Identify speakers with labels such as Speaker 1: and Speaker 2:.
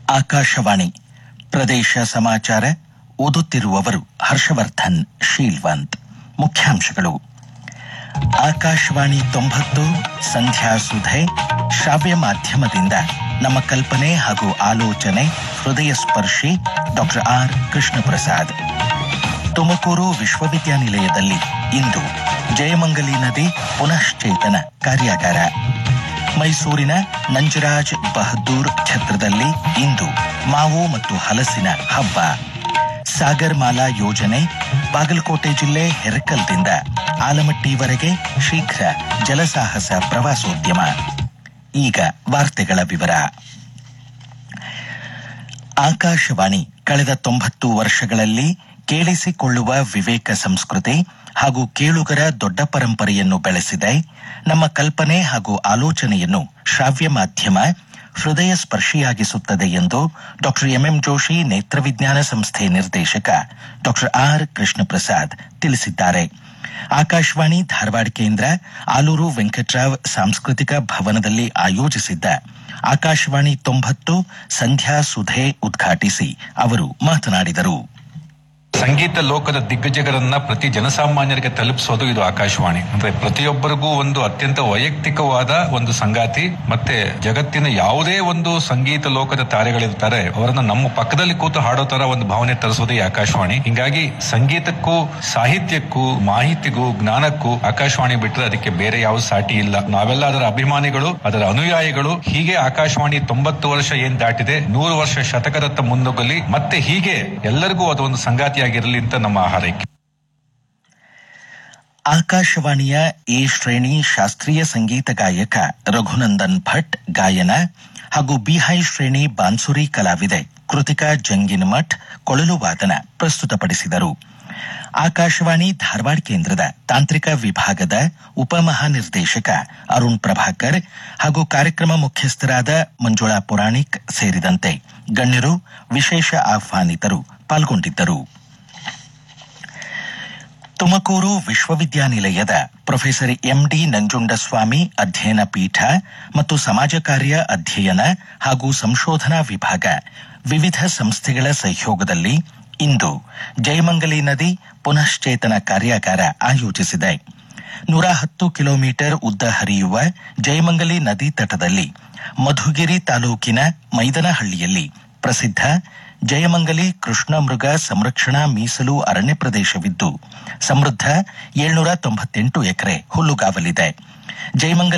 Speaker 1: ಆಕಾಶವಾಣಿ ಪ್ರದೇಶ ಸಮಾಚಾರ ಓದುತ್ತಿರುವವರು ಹರ್ಷವರ್ಧನ್ ಶೀಲ್ವಂತ್ ಮುಖ್ಯಾಂಶಗಳು ಆಕಾಶವಾಣಿ ತೊಂಬತ್ತು ಸಂಧ್ಯಾ ಸುಧೆ ಶ್ರಾವ್ಯ ಮಾಧ್ಯಮದಿಂದ ನಮ್ಮ ಕಲ್ಪನೆ ಹಾಗೂ ಆಲೋಚನೆ ಹೃದಯ ಸ್ಪರ್ಶಿ ಡಾಕ್ಟರ್ ಆರ್ ಕೃಷ್ಣ ಪ್ರಸಾದ್ ತುಮಕೂರು ವಿಶ್ವವಿದ್ಯಾನಿಲಯದಲ್ಲಿ ಇಂದು ಜಯಮಂಗಲಿ ನದಿ ಪುನಶ್ಚೇತನ ಕಾರ್ಯಾಗಾರ ಮೈಸೂರಿನ ನಂಜರಾಜ್ ಬಹದ್ದೂರ್ ಛತ್ರದಲ್ಲಿ ಇಂದು ಮಾವು ಮತ್ತು ಹಲಸಿನ ಹಬ್ಬ ಸಾಗರ್ ಮಾಲಾ ಯೋಜನೆ ಬಾಗಲಕೋಟೆ ಜಿಲ್ಲೆ ಹೆರಕಲ್ದಿಂದ ಆಲಮಟ್ಟಿವರೆಗೆ ಶೀಘ್ರ ಜಲಸಾಹಸ ಪ್ರವಾಸೋದ್ಯಮ ಈಗ ವಾರ್ತೆಗಳ ವಿವರ ಆಕಾಶವಾಣಿ ಕಳೆದ ತೊಂಬತ್ತು ವರ್ಷಗಳಲ್ಲಿ ಕೇಳಿಸಿಕೊಳ್ಳುವ ವಿವೇಕ ಸಂಸ್ಕೃತಿ ಹಾಗೂ ಕೇಳುಗರ ದೊಡ್ಡ ಪರಂಪರೆಯನ್ನು ಬೆಳೆಸಿದೆ ನಮ್ಮ ಕಲ್ಪನೆ ಹಾಗೂ ಆಲೋಚನೆಯನ್ನು ಶ್ರಾವ್ಯ ಮಾಧ್ಯಮ ಹೃದಯ ಸ್ಪರ್ಶಿಯಾಗಿಸುತ್ತದೆ ಎಂದು ಡಾಕ್ಟರ್ ಎಂಎಂ ಜೋಶಿ ನೇತ್ರವಿಜ್ಞಾನ ಸಂಸ್ಥೆ ನಿರ್ದೇಶಕ ಡಾಕ್ಟರ್ ಆರ್ ಕೃಷ್ಣ ಪ್ರಸಾದ್ ತಿಳಿಸಿದ್ದಾರೆ ಆಕಾಶವಾಣಿ ಧಾರವಾಡ ಕೇಂದ್ರ ಆಲೂರು ವೆಂಕಟ್ರಾವ್ ಸಾಂಸ್ಕೃತಿಕ ಭವನದಲ್ಲಿ ಆಯೋಜಿಸಿದ್ದ ಆಕಾಶವಾಣಿ ತೊಂಬತ್ತು ಸಂಧ್ಯಾ ಸುಧೆ ಉದ್ಘಾಟಿಸಿ ಅವರು ಮಾತನಾಡಿದರು
Speaker 2: ಸಂಗೀತ ಲೋಕದ ದಿಗ್ಗಜಗಳನ್ನ ಪ್ರತಿ ಜನಸಾಮಾನ್ಯರಿಗೆ ತಲುಪಿಸೋದು ಇದು ಆಕಾಶವಾಣಿ ಅಂದ್ರೆ ಪ್ರತಿಯೊಬ್ಬರಿಗೂ ಒಂದು ಅತ್ಯಂತ ವೈಯಕ್ತಿಕವಾದ ಒಂದು ಸಂಗಾತಿ ಮತ್ತೆ ಜಗತ್ತಿನ ಯಾವುದೇ ಒಂದು ಸಂಗೀತ ಲೋಕದ ತಾರೆಗಳಿರ್ತಾರೆ ಅವರನ್ನ ನಮ್ಮ ಪಕ್ಕದಲ್ಲಿ ಕೂತು ಹಾಡೋ ತರ ಒಂದು ಭಾವನೆ ತರಿಸೋದು ಈ ಆಕಾಶವಾಣಿ ಹಿಂಗಾಗಿ ಸಂಗೀತಕ್ಕೂ ಸಾಹಿತ್ಯಕ್ಕೂ ಮಾಹಿತಿಗೂ ಜ್ಞಾನಕ್ಕೂ ಆಕಾಶವಾಣಿ ಬಿಟ್ಟರೆ ಅದಕ್ಕೆ ಬೇರೆ ಯಾವ ಸಾಟಿ ಇಲ್ಲ ನಾವೆಲ್ಲ ಅದರ ಅಭಿಮಾನಿಗಳು ಅದರ ಅನುಯಾಯಿಗಳು ಹೀಗೆ ಆಕಾಶವಾಣಿ ತೊಂಬತ್ತು ವರ್ಷ ಏನ್ ದಾಟಿದೆ ನೂರು ವರ್ಷ ಶತಕದತ್ತ ಮುನ್ನುಗ್ಗಲಿ ಮತ್ತೆ ಹೀಗೆ ಎಲ್ಲರಿಗೂ ಅದೊಂದು ಸಂಗಾತಿಯಾಗಿರಲಿ ಅಂತ ನಮ್ಮ ಹಾರೈಕೆ
Speaker 1: ಆಕಾಶವಾಣಿಯ ಎ ಶ್ರೇಣಿ ಶಾಸ್ತ್ರೀಯ ಸಂಗೀತ ಗಾಯಕ ರಘುನಂದನ್ ಭಟ್ ಗಾಯನ ಹಾಗೂ ಬಿಹೈ ಶ್ರೇಣಿ ಬಾನ್ಸುರಿ ಕಲಾವಿದೆ ಕೃತಿಕಾ ಜಂಗಿನಮಠ್ ಕೊಳಲು ವಾದನ ಪ್ರಸ್ತುತಪಡಿಸಿದರು ಆಕಾಶವಾಣಿ ಧಾರವಾಡ ಕೇಂದ್ರದ ತಾಂತ್ರಿಕ ವಿಭಾಗದ ಉಪಮಹಾನಿರ್ದೇಶಕ ಅರುಣ್ ಪ್ರಭಾಕರ್ ಹಾಗೂ ಕಾರ್ಯಕ್ರಮ ಮುಖ್ಯಸ್ಥರಾದ ಮಂಜುಳಾ ಪುರಾಣಿಕ್ ಸೇರಿದಂತೆ ಗಣ್ಯರು ವಿಶೇಷ ಆಹ್ವಾನಿತರು ಪಾಲ್ಗೊಂಡಿದ್ದರು ತುಮಕೂರು ವಿಶ್ವವಿದ್ಯಾನಿಲಯದ ಪ್ರೊಫೆಸರ್ ಎಂಡಿ ನಂಜುಂಡಸ್ವಾಮಿ ಅಧ್ಯಯನ ಪೀಠ ಮತ್ತು ಸಮಾಜ ಕಾರ್ಯ ಅಧ್ಯಯನ ಹಾಗೂ ಸಂಶೋಧನಾ ವಿಭಾಗ ವಿವಿಧ ಸಂಸ್ಥೆಗಳ ಸಹಯೋಗದಲ್ಲಿ ಇಂದು ಜಯಮಂಗಲಿ ನದಿ ಪುನಶ್ಚೇತನ ಕಾರ್ಯಾಗಾರ ಆಯೋಜಿಸಿದೆ ನೂರ ಹತ್ತು ಕಿಲೋಮೀಟರ್ ಉದ್ದ ಹರಿಯುವ ಜಯಮಂಗಲಿ ನದಿ ತಟದಲ್ಲಿ ಮಧುಗಿರಿ ತಾಲೂಕಿನ ಮೈದನಹಳ್ಳಿಯಲ್ಲಿ ಪ್ರಸಿದ್ಧ ಜಯಮಂಗಲಿ ಕೃಷ್ಣ ಮೃಗ ಸಂರಕ್ಷಣಾ ಮೀಸಲು ಅರಣ್ಯ ಪ್ರದೇಶವಿದ್ದು ಸಮೃದ್ಧ ಏಳ್ನೂರ ತೊಂಬತ್ತೆಂಟು ಎಕರೆ ಹುಲ್ಲುಗಾವಲಿದೆ ಜಯಮಂಗಲಿ